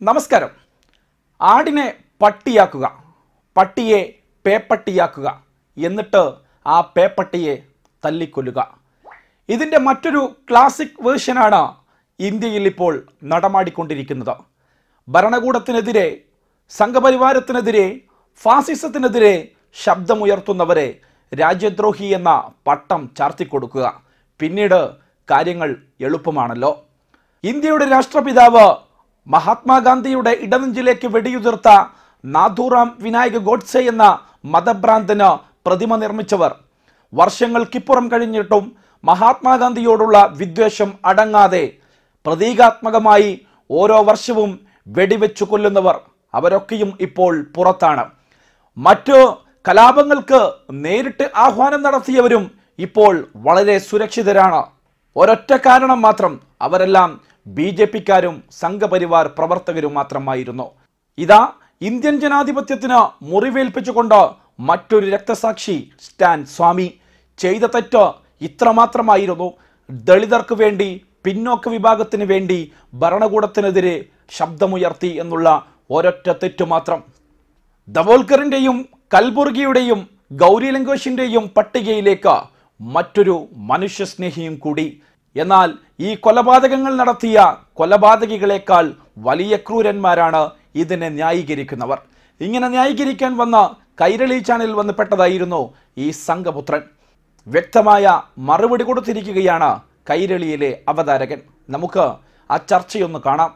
നമസ്കാരം ആടിനെ പട്ടിയാക്കുക പട്ടിയെ പേപ്പട്ടിയാക്കുക എന്നിട്ട് ആ പേപ്പട്ടിയെ തല്ലിക്കൊല്ലുക ഇതിൻ്റെ മറ്റൊരു ക്ലാസിക് വേർഷനാണ് ഇന്ത്യയിൽ ഇപ്പോൾ നടമാടിക്കൊണ്ടിരിക്കുന്നത് ഭരണകൂടത്തിനെതിരെ സംഘപരിവാരത്തിനെതിരെ ഫാസിസത്തിനെതിരെ ശബ്ദമുയർത്തുന്നവരെ രാജ്യദ്രോഹി എന്ന പട്ടം ചാർത്തിക്കൊടുക്കുക പിന്നീട് കാര്യങ്ങൾ എളുപ്പമാണല്ലോ ഇന്ത്യയുടെ രാഷ്ട്രപിതാവ് മഹാത്മാഗാന്ധിയുടെ ഇടനെഞ്ചിലേക്ക് വെടിയുതിർത്ത നാഥുറാം വിനായക ഗോഡ്സെ എന്ന മതഭ്രാന്തന് പ്രതിമ നിർമ്മിച്ചവർ വർഷങ്ങൾക്കിപ്പുറം കഴിഞ്ഞിട്ടും മഹാത്മാഗാന്ധിയോടുള്ള വിദ്വേഷം അടങ്ങാതെ പ്രതീകാത്മകമായി ഓരോ വർഷവും വെടിവെച്ചു കൊല്ലുന്നവർ അവരൊക്കെയും ഇപ്പോൾ പുറത്താണ് മറ്റു കലാപങ്ങൾക്ക് നേരിട്ട് ആഹ്വാനം നടത്തിയവരും ഇപ്പോൾ വളരെ സുരക്ഷിതരാണ് ഒരൊറ്റ കാരണം മാത്രം അവരെല്ലാം ബി ജെ പിക്കാരും സംഘപരിവാർ പ്രവർത്തകരും മാത്രമായിരുന്നു ഇതാ ഇന്ത്യൻ ജനാധിപത്യത്തിന് മുറിവേൽപ്പിച്ചുകൊണ്ട് മറ്റൊരു രക്തസാക്ഷി സ്റ്റാൻ സ്വാമി ചെയ്ത തെറ്റ് ഇത്രമാത്രമായിരുന്നു ദളിതർക്ക് വേണ്ടി പിന്നോക്ക വിഭാഗത്തിന് വേണ്ടി ഭരണകൂടത്തിനെതിരെ ശബ്ദമുയർത്തി എന്നുള്ള ഒരൊറ്റ തെറ്റു മാത്രം ദവോൽക്കറിൻ്റെയും കൽബുർഗിയുടെയും ഗൗരി ലങ്കോഷിൻ്റെയും പട്ടികയിലേക്ക് മറ്റൊരു മനുഷ്യസ്നേഹിയും കൂടി എന്നാൽ ഈ കൊലപാതകങ്ങൾ നടത്തിയ കൊലപാതകികളെക്കാൾ വലിയ ക്രൂരന്മാരാണ് ഇതിനെ ന്യായീകരിക്കുന്നവർ ഇങ്ങനെ ന്യായീകരിക്കാൻ വന്ന കൈരളി ചാനലിൽ വന്ന് പെട്ടതായിരുന്നു ഈ സംഘപുത്രൻ വ്യക്തമായ മറുപടി കൊടുത്തിരിക്കുകയാണ് കൈരളിയിലെ അവതാരകൻ നമുക്ക് ആ ചർച്ചയൊന്ന് കാണാം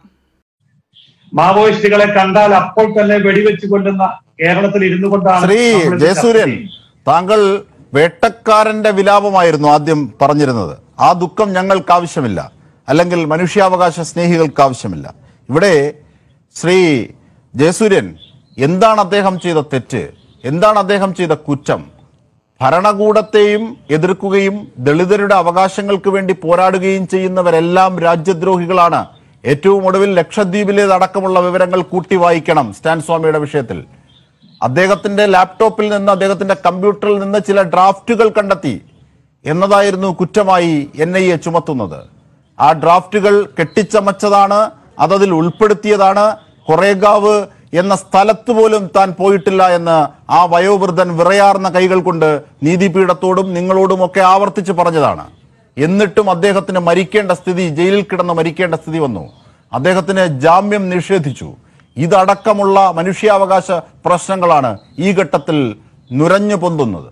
മാവോയിസ്റ്റുകളെ കണ്ടാൽ അപ്പോൾ തന്നെ വെടിവെച്ച് കൊല്ലുന്ന കേരളത്തിൽ ഇരുന്നു കൊണ്ടാണ് ശ്രീ നമ്മളിത് ജയസൂര്യൻ ചർച്ച ചെയ്യുന്നത്. താങ്കൾ വേട്ടക്കാരന്റെ വിലാപമായിരുന്നു ആദ്യം പറഞ്ഞിരുന്നത് ആ ദുഃഖം ഞങ്ങൾക്ക് ആവശ്യമില്ല അല്ലെങ്കിൽ മനുഷ്യാവകാശ സ്നേഹികൾക്ക് ആവശ്യമില്ല ഇവിടെ ശ്രീ ജയസൂര്യൻ എന്താണ് അദ്ദേഹം ചെയ്ത തെറ്റ് എന്താണ് അദ്ദേഹം ചെയ്ത കുറ്റം ഭരണകൂടത്തെയും എതിർക്കുകയും ദളിതരുടെ അവകാശങ്ങൾക്ക് വേണ്ടി പോരാടുകയും ചെയ്യുന്നവരെല്ലാം രാജ്യദ്രോഹികളാണ് ഏറ്റവും ഒടുവിൽ ലക്ഷദ്വീപിലേതടക്കമുള്ള വിവരങ്ങൾ കൂട്ടി വായിക്കണം സ്റ്റാൻ സ്വാമിയുടെ വിഷയത്തിൽ അദ്ദേഹത്തിന്റെ ലാപ്ടോപ്പിൽ നിന്ന് അദ്ദേഹത്തിന്റെ കമ്പ്യൂട്ടറിൽ നിന്ന് ചില ഡ്രാഫ്റ്റുകൾ കണ്ടെത്തി എന്നതായിരുന്നു കുറ്റമായി എൻ ഐ എ ചുമത്തുന്നത് ആ ഡ്രാഫ്റ്റുകൾ കെട്ടിച്ചമച്ചതാണ് അതതിൽ ഉൾപ്പെടുത്തിയതാണ് കൊറേഗാവ് എന്ന സ്ഥലത്ത് പോലും താൻ പോയിട്ടില്ല എന്ന് ആ വയോവൃദ്ധൻ വിറയാർന്ന കൈകൾ കൊണ്ട് നീതിപീഠത്തോടും നിങ്ങളോടും ഒക്കെ ആവർത്തിച്ച് പറഞ്ഞതാണ് എന്നിട്ടും അദ്ദേഹത്തിന് മരിക്കേണ്ട സ്ഥിതി ജയിലിൽ കിടന്ന് മരിക്കേണ്ട സ്ഥിതി വന്നു അദ്ദേഹത്തിന് ജാമ്യം നിഷേധിച്ചു ഇതടക്കമുള്ള മനുഷ്യാവകാശ പ്രശ്നങ്ങളാണ് ഈ ഘട്ടത്തിൽ നുരഞ്ഞു പൊന്തുന്നത്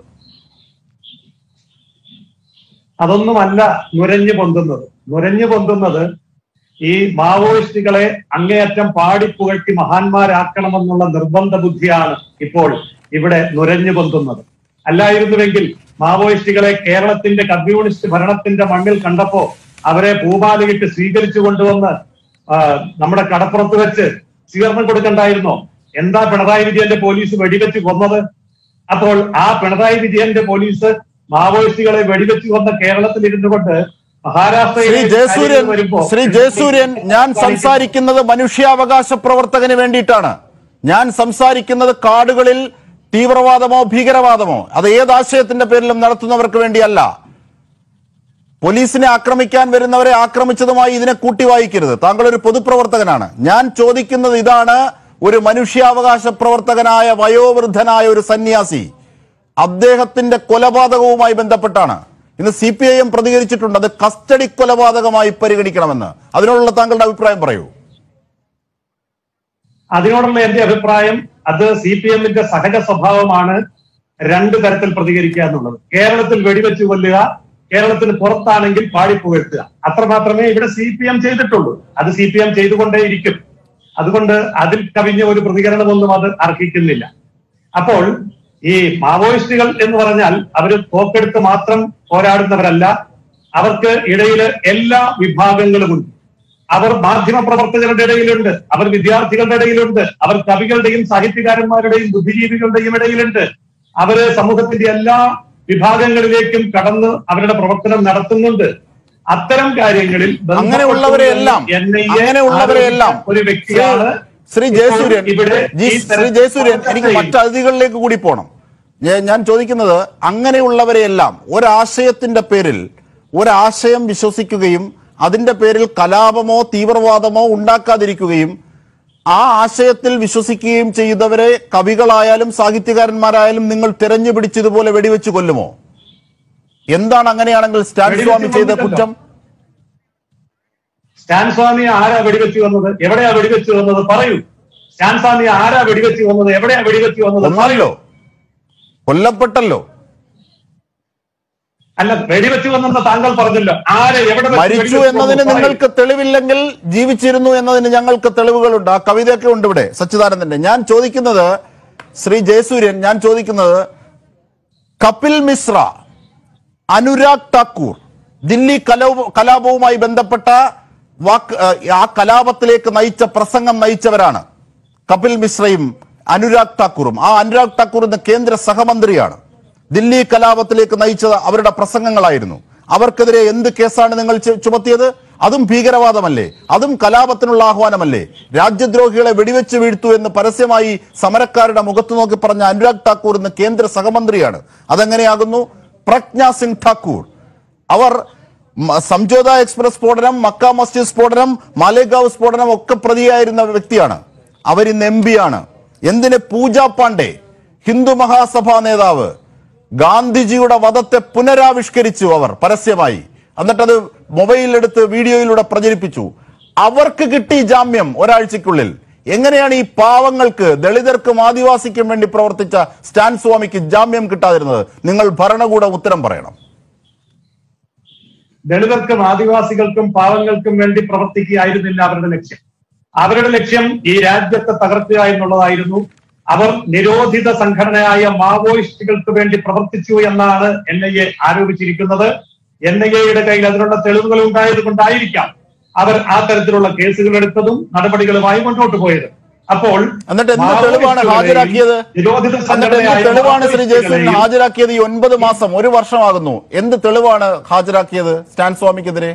അതൊന്നുമല്ല നുരഞ്ഞു പൊന്തുന്നത് നുരഞ്ഞു പൊന്തുന്നത് ഈ മാവോയിസ്റ്റുകളെ അങ്ങേയറ്റം പാടിപ്പുകട്ടി മഹാന്മാരാക്കണമെന്നുള്ള നിർബന്ധ ബുദ്ധിയാണ് ഇപ്പോൾ ഇവിടെ നുരഞ്ഞു പൊന്തുന്നത് അല്ലായിരുന്നുവെങ്കിൽ മാവോയിസ്റ്റുകളെ കേരളത്തിന്റെ കമ്മ്യൂണിസ്റ്റ് ഭരണത്തിന്റെ മണ്ണിൽ കണ്ടപ്പോ അവരെ പൂമാലയിട്ട് സ്വീകരിച്ചു കൊണ്ടുവന്ന് ആ, നമ്മുടെ കടപ്പുറത്ത് വെച്ച് സ്വീകരണം കൊടുക്കണ്ടായിരുന്നോ എന്താ പിണറായി വിജയന്റെ പോലീസ് വെടിവെച്ച് കൊന്നത് അപ്പോൾ ആ പിണറായി വിജയന്റെ പോലീസ് മാവോയിസ്റ്റുകളെ വെടിവെച്ച് കൊന്ന കേരളത്തിൽ ഇരുന്നു കൊണ്ട് മഹാരാഷ്ട്രയിൽ ശ്രീ ജയസൂര്യൻ ശ്രീ ജയസൂര്യൻ ഞാൻ സംസാരിക്കുന്നത് മനുഷ്യാവകാശ പ്രവർത്തകന് വേണ്ടിയിട്ടാണ് ഞാൻ സംസാരിക്കുന്നത് കാടുകളിൽ തീവ്രവാദമോ ഭീകരവാദമോ അത് ഏത് ആശയത്തിന്റെ പേരിലും നടത്തുന്നവർക്ക് വേണ്ടിയല്ല പോലീസിനെ ആക്രമിക്കാൻ വരുന്നവരെ ആക്രമിച്ചതുമായി ഇതിനെ കൂട്ടി വായിക്കരുത് താങ്കൾ ഒരു പൊതുപ്രവർത്തകനാണ് ഞാൻ ചോദിക്കുന്നത് ഇതാണ് ഒരു മനുഷ്യാവകാശ പ്രവർത്തകനായ വയോവൃദ്ധനായ ഒരു സന്യാസി അദ്ദേഹത്തിന്റെ കൊലപാതകവുമായി ബന്ധപ്പെട്ടാണ് ഇന്ന് സി പി ഐ എം പ്രതികരിച്ചിട്ടുണ്ട് അത് കസ്റ്റഡി കൊലപാതകമായി പരിഗണിക്കണമെന്ന് അതിനോടുള്ള താങ്കളുടെ അഭിപ്രായം പറയൂ അതിനോടുള്ള എന്റെ അഭിപ്രായം അത് സി പി എമ്മിന്റെ സഹജ സ്വഭാവമാണ് രണ്ട് തരത്തിൽ പ്രതികരിക്കുക എന്നുള്ളത് കേരളത്തിൽ വെടിവെച്ച് കൊല്ലുക കേരളത്തിന് പുറത്താണെങ്കിൽ പാടിപ്പുകഴ്ത്തുക അത്രമാത്രമേ ഇവിടെ സി പി എം ചെയ്തിട്ടുള്ളൂ അത് സി പി എം ചെയ്തുകൊണ്ടേയിരിക്കും അതുകൊണ്ട് അതിൽ കവിഞ്ഞ ഒരു പ്രതികരണമൊന്നും അത് അർഹിക്കുന്നില്ല അപ്പോൾ ഈ മാവോയിസ്റ്റുകൾ എന്ന് പറഞ്ഞാൽ അവര് തോക്കെടുത്ത് മാത്രം പോരാടുന്നവരല്ല അവർക്ക് ഇടയില് എല്ലാ വിഭാഗങ്ങളുമുണ്ട് അവർ മാധ്യമ പ്രവർത്തകരുടെ ഇടയിലുണ്ട് അവർ വിദ്യാർത്ഥികളുടെ ഇടയിലുണ്ട് അവർ കവികളുടെയും സാഹിത്യകാരന്മാരുടെയും ബുദ്ധിജീവികളുടെയും ഇടയിലുണ്ട് അവര് സമൂഹത്തിന്റെ എല്ലാ വിഭാഗങ്ങളിലേക്കും കടന്ന് അവരുടെ പ്രവർത്തനം നടത്തുന്നുണ്ട് അത്തരം കാര്യങ്ങളിൽ അങ്ങനെയുള്ളവരെയെല്ലാം NIA അങ്ങനെയുള്ളവരെയെല്ലാം ഒരു വ്യക്തിയാണ് ശ്രീ ജയസൂര്യൻ ഇവിടെ ജി- ഈ ശ്രീ ജയസൂര്യൻ എനിക്ക് മറ്റ് അതിഥികളിലേക്ക് കൂടി പോകണം ഞാൻ- ഞാൻ ചോദിക്കുന്നത് അങ്ങനെയുള്ളവരെയെല്ലാം ഒരാശയത്തിന്റെ പേരിൽ ഒരാശയം വിശ്വസിക്കുകയും അതിന്റെ പേരിൽ കലാപമോ തീവ്രവാദമോ ഉണ്ടാക്കാതിരിക്കുകയും ആ ആശയത്തിൽ വിശ്വസിക്കുകയും ചെയ്തവരെ കവികളായാലും സാഹിത്യകാരന്മാരായാലും നിങ്ങൾ തെരഞ്ഞു പിടിച്ചതുപോലെ വെടിവെച്ച് കൊല്ലുമോ എന്താണ് അങ്ങനെയാണെങ്കിൽ സ്റ്റാൻ വെടിവെച്ച് സ്വാമി ചെയ്ത കൊന്നില്ലല്ലോ. കുറ്റം സ്റ്റാൻ സ്വാമി ആരാ വെടിവെച്ച് വന്നത് എവിടെയാ വെടിവെച്ച് വന്നത് പറയൂ സ്റ്റാൻ സ്വാമി ആരാ വെടിവെച്ച് വന്നത് എവിടെയാ വെടിവെച്ച് വന്നത് പറയൂ ഒന്നല്ലോ കൊല്ലപ്പെട്ടല്ലോ അല്ല വെടിവെച്ച് വന്നെന്ന് താങ്കൾ പറഞ്ഞല്ലോ ആരെ എവിടെ വെച്ച് മരിച്ചു വെടിവെച്ച് എന്നതിന് വന്നു? പറയൂ. നിങ്ങൾക്ക് തെളിവില്ലെങ്കിൽ ജീവിച്ചിരുന്നു എന്നതിന് ഞങ്ങൾക്ക് തെളിവുകളുണ്ട് ആ കവിതയൊക്കെ ഉണ്ട് ഇവിടെ സച്ചിദാനന്ദന്റെ ഞാൻ ചോദിക്കുന്നത് ശ്രീ ജയസൂര്യൻ ഞാൻ ചോദിക്കുന്നത് കപിൽ മിശ്ര അനുരാഗ് ഠാക്കൂർ ദില്ലി കലാപ കലാപവുമായി ബന്ധപ്പെട്ട വാക്ക് ആ, ആ കലാപത്തിലേക്ക് നയിച്ച പ്രസംഗം നയിച്ചവരാണ് കപിൽ മിശ്രയും അനുരാഗ് ഠാക്കൂറും ആ അനുരാഗ് ഠാക്കൂർ എന്ന കേന്ദ്ര സഹമന്ത്രിയാണ് ദില്ലി കലാപത്തിലേക്ക് നയിച്ചത് അവരുടെ പ്രസംഗങ്ങളായിരുന്നു അവർക്കെതിരെ എന്ത് കേസാണ് നിങ്ങൾ ചു- ചുമത്തിയത് അതും ഭീകരവാദമല്ലേ അതും കലാപത്തിനുള്ള ആഹ്വാനമല്ലേ രാജ്യദ്രോഹികളെ വെടിവെച്ച് വീഴ്ത്തു എന്ന് പരസ്യമായി സമരക്കാരുടെ മുഖത്ത് നോക്കി പറഞ്ഞ അനുരാഗ് ഠാക്കൂർ എന്ന കേന്ദ്ര സഹമന്ത്രിയാണ് അതെങ്ങനെയാകുന്നു പ്രജ്ഞ സിംഗ് ഠാക്കൂർ അവർ മ- സംജോത എക്സ്പ്രസ് സ്ഫോടനം മക്ക മസ്ജിദ് സ്ഫോടനം മാലേഗാവ് സ്ഫോടനം ഒക്കെ പ്രതിയായിരുന്ന വ്യക്തിയാണ് അവരിന്ന് എം ആണ് എന്തിന് പൂജ പാണ്ഡെ ഹിന്ദു മഹാസഭാ നേതാവ് ഗാന്ധിജിയുടെ വധത്തെ പുനരാവിഷ്കരിച്ചു അവർ പരസ്യമായി എന്നിട്ടത് മൊബൈലിലെടുത്ത് വീഡിയോയിലൂടെ പ്രചരിപ്പിച്ചു അവർക്ക് കിട്ടി ജാമ്യം ഒരാഴ്ചക്കുള്ളിൽ എങ്ങനെയാണ് ഈ പാവങ്ങൾക്ക് ദളിതർക്കും ആദിവാസിക്കും വേണ്ടി പ്രവർത്തിച്ച സ്റ്റാൻ സ്വാമിക്ക് ജാമ്യം കിട്ടാതിരുന്നത് നിങ്ങൾ ഭരണകൂടം ഉത്തരം പറയണം ദളിതർക്കും ആദിവാസികൾക്കും പാവങ്ങൾക്കും വേണ്ടി പ്രവർത്തിക്കുകയായിരുന്നില്ല അവരുടെ ലക്ഷ്യം അവരുടെ ലക്ഷ്യം ഈ രാജ്യത്തെ തകർക്കുക എന്നുള്ളതായിരുന്നു അവർ നിരോധിത സംഘടനയായ മാവോയിസ്റ്റുകൾക്ക് വേണ്ടി പ്രവർത്തിച്ചു എന്നാണ് എൻ ഐ എ ആരോപിച്ചിരിക്കുന്നത് എൻ ഐ എയുടെ കയ്യിൽ അതിനുള്ള തെളിവുകൾ ഉണ്ടായത് കൊണ്ടായിരിക്കാം അവർ ആ തരത്തിലുള്ള കേസുകൾ എടുത്തതും നടപടികളുമായി മുന്നോട്ട് പോയത് അപ്പോൾ എന്നിട്ട് എന്ത് തെളിവാണ് മാവോയിസ്റ്റുകളെയും ഹാജരാക്കിയത് നിരോധിത എന്നിട്ട് എന്ത് സംഘടനയായ തെളിവാണ് ശ്രീ ജയസൂര്യൻ മാവോയിസ്റ്റുകളെയും ഹാജരാക്കിയത് ഈ ഒൻപത് മാസം ഒരു വർഷമാകുന്നു എന്ത് തെളിവാണ് ഹാജരാക്കിയത് സ്റ്റാൻ സ്വാമിക്കെതിരെ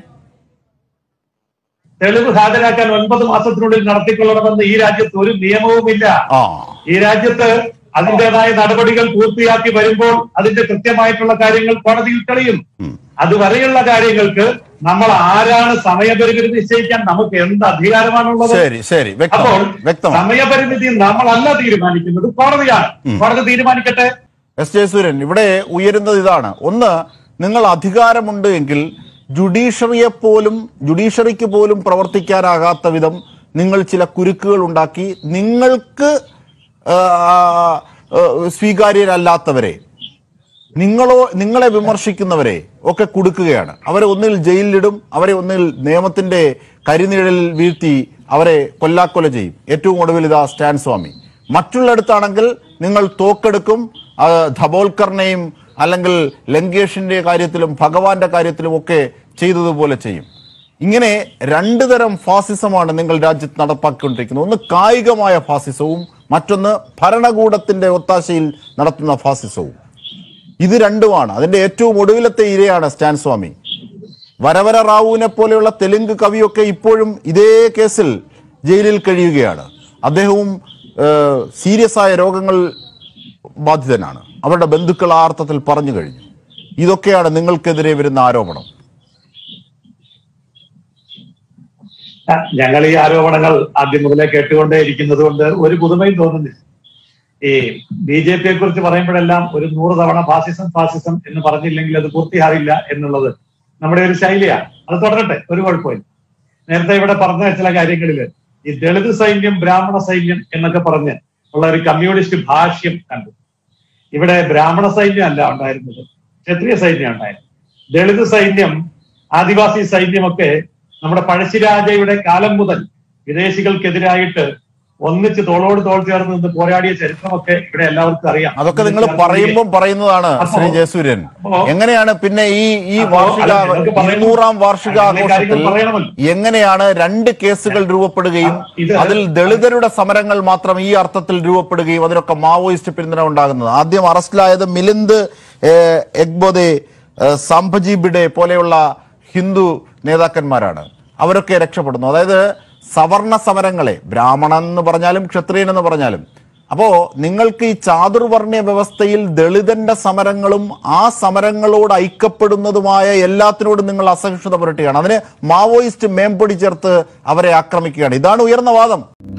തെളിവ് ഹാജരാക്കാൻ ഒൻപത് മാസത്തിനുള്ളിൽ നടത്തിക്കൊള്ളണമെന്ന് ഈ രാജ്യത്ത് ഒരു നിയമവുമില്ല ആ ഈ രാജ്യത്ത് അതിൻ്റെതായ നടപടികൾ പൂർത്തിയാക്കി വരുമ്പോൾ അതിന്റെ കൃത്യമായിട്ടുള്ള കാര്യങ്ങൾ കോടതിയിൽ തെളിയും അതുവരെയുള്ള കാര്യങ്ങൾക്ക് നമ്മൾ ആരാണ് സമയപരിമിതി നിശ്ചയിക്കാൻ നമുക്ക് എന്ത് അധികാരമാണുള്ളത് ശരി ശരി അപ്പോൾ വ്യക്തമാണ് വ്യക്തമാണ് സമയപരിമിതി നമ്മളല്ല തീരുമാനിക്കുന്നത് കോടതിയാണ് കോടതി തീരുമാനിക്കട്ടെ എസ് ജയസൂര്യൻ ഇവിടെ ഉയരുന്നത് ഇതാണ് ഒന്ന് നിങ്ങൾ അധികാരമുണ്ട് എങ്കിൽ ജുഡീഷ്യറിയെ പോലും ജുഡീഷ്യറിക്ക് പോലും പ്രവർത്തിക്കാനാകാത്ത വിധം നിങ്ങൾ ചില കുരുക്കുകൾ ഉണ്ടാക്കി നിങ്ങൾക്ക് ആ, ആ, സ്വീകാര്യരല്ലാത്തവരെ നിങ്ങളോ നിങ്ങളെ വിമർശിക്കുന്നവരെ ഒക്കെ കൊടുക്കുകയാണ് അവരെ ഒന്നിൽ ജയിലിലിടും അവരെ ഒന്നിൽ നിയമത്തിന്റെ കരിനിഴലിൽ വീഴ്ത്തി അവരെ കൊല്ലാക്കൊല ചെയ്യും ഏറ്റവും ഒടുവിൽ ഇതാ സ്റ്റാൻ സ്വാമി മറ്റുള്ളിടത്താണെങ്കിൽ നിങ്ങൾ തോക്കെടുക്കും ആ, ധബോൽക്കറിനെയും അല്ലെങ്കിൽ ലങ്കേഷിന്റെ കാര്യത്തിലും ഭഗവാന്റെ കാര്യത്തിലും ഒക്കെ ചെയ്തതുപോലെ ചെയ്യും ഇങ്ങനെ രണ്ടു തരം ഫാസിസമാണ് നിങ്ങൾ രാജ്യത്ത് നടപ്പാക്കിക്കൊണ്ടിരിക്കുന്നത് ഒന്ന് കായികമായ ഫാസിസവും മറ്റൊന്ന് ഭരണകൂടത്തിന്റെ ഒത്താശയിൽ നടത്തുന്ന ഫാസിസവും ഇത് രണ്ടുമാണ് അതിന്റെ ഏറ്റവും ഒടുവിലത്തെ ഇരയാണ് സ്റ്റാൻ സ്വാമി വരവര റാവുവിനെ പോലെയുള്ള തെലുങ്ക് കവിയൊക്കെ ഇപ്പോഴും ഇതേ കേസിൽ ജയിലിൽ കഴിയുകയാണ് അദ്ദേഹവും സീരിയസ് ആയ രോഗങ്ങൾ ബാധിതനാണ് അവരുടെ ബന്ധുക്കൾ ആ അർത്ഥത്തിൽ പറഞ്ഞു കഴിഞ്ഞു ഇതൊക്കെയാണ് നിങ്ങൾക്കെതിരെ വരുന്ന ആരോപണം ആ, ഞങ്ങൾ ഈ ആരോപണങ്ങൾ ആദ്യം മുതലേ കേട്ടുകൊണ്ടേ ഇരിക്കുന്നത് കൊണ്ട് ഒരു പുതുമയും തോന്നുന്നില്ല ഈ ബി ജെ പിയെ കുറിച്ച് പറയുമ്പോഴെല്ലാം ഒരു നൂറ് തവണ ഫാസിസം ഫാസിസം എന്ന് പറഞ്ഞില്ലെങ്കിൽ അത് പൂർത്തിയാറില്ല എന്നുള്ളത് നമ്മുടെ ഒരു ശൈലിയാണ് അത് തുടരട്ടെ ഒരു കുഴപ്പമില്ല നേരത്തെ ഇവിടെ പറഞ്ഞ ചില കാര്യങ്ങളില് ഈ ദളിത് സൈന്യം ബ്രാഹ്മണ സൈന്യം എന്നൊക്കെ പറഞ്ഞ് ഉള്ള ഒരു കമ്മ്യൂണിസ്റ്റ് ഭാഷ്യം കണ്ടു ഇവിടെ ബ്രാഹ്മണ സൈന്യം അല്ല ഉണ്ടായിരുന്നത് ക്ഷത്രിയ സൈന്യം ഉണ്ടായിരുന്നു ദളിത് സൈന്യം ആദിവാസി സൈന്യമൊക്കെ നമ്മുടെ പഴശ്ശിരാജയുടെ കാലം മുതൽ വിദേശികൾക്കെതിരായിട്ട് ഒന്നിച്ച് തോളോട് തോൾ ചേർന്ന് നിന്ന് പോരാടിയ ചരിത്രമൊക്കെ ഇവിടെ എല്ലാവർക്കും അറിയാം അതൊക്കെ നിങ്ങൾ പറയുമ്പോൾ പറയുന്നതാണ് അപ്പോ- ശ്രീ ജയസൂര്യൻ അപ്പോ- എങ്ങനെയാണ് പിന്നെ ഈ ഈ അപ്പോ വാർഷിക അല്ല, നിങ്ങൾക്ക് പറയുമ്പോൾ ഇരുന്നൂറാം അങ്ങനെ വാർഷികാഘോഷത്തിൽ കാര്യങ്ങൾ പറയണമല്ലോ. എങ്ങനെയാണ് രണ്ട് കേസുകൾ രൂപപ്പെടുകയും ഇത് അതിൽ ദളിതരുടെ സമരങ്ങൾ മാത്രം ഈ അർത്ഥത്തിൽ രൂപപ്പെടുകയും അതിനൊക്കെ മാവോയിസ്റ്റ് പിന്തുണ ഉണ്ടാകുന്നത് ആദ്യം അറസ്റ്റിലായത് മിലിന്ദ് ഏഹ്, എഗ്ബോദെ ഏഹ്, സാംഭജി ബിഡെ പോലെയുള്ള ഹിന്ദു നേതാക്കന്മാരാണ് അവരൊക്കെ രക്ഷപ്പെടുന്നു അതായത് സവർണ സമരങ്ങളെ ബ്രാഹ്മണൻ എന്ന് പറഞ്ഞാലും ക്ഷത്രിയൻ എന്ന് പറഞ്ഞാലും അപ്പോ നിങ്ങൾക്ക് ഈ ചാതുർവർണ്ണ വ്യവസ്ഥയിൽ ദളിതന്റെ സമരങ്ങളും ആ സമരങ്ങളോട് ഐക്യപ്പെടുന്നതുമായ എല്ലാത്തിനോടും നിങ്ങൾ അസഹിഷ്ണുത പുരട്ടുകയാണ് അതിന് മാവോയിസ്റ്റ് മേമ്പൊടി ചേർത്ത് അവരെ ആക്രമിക്കുകയാണ് ഇതാണ് ഉയർന്ന വാദം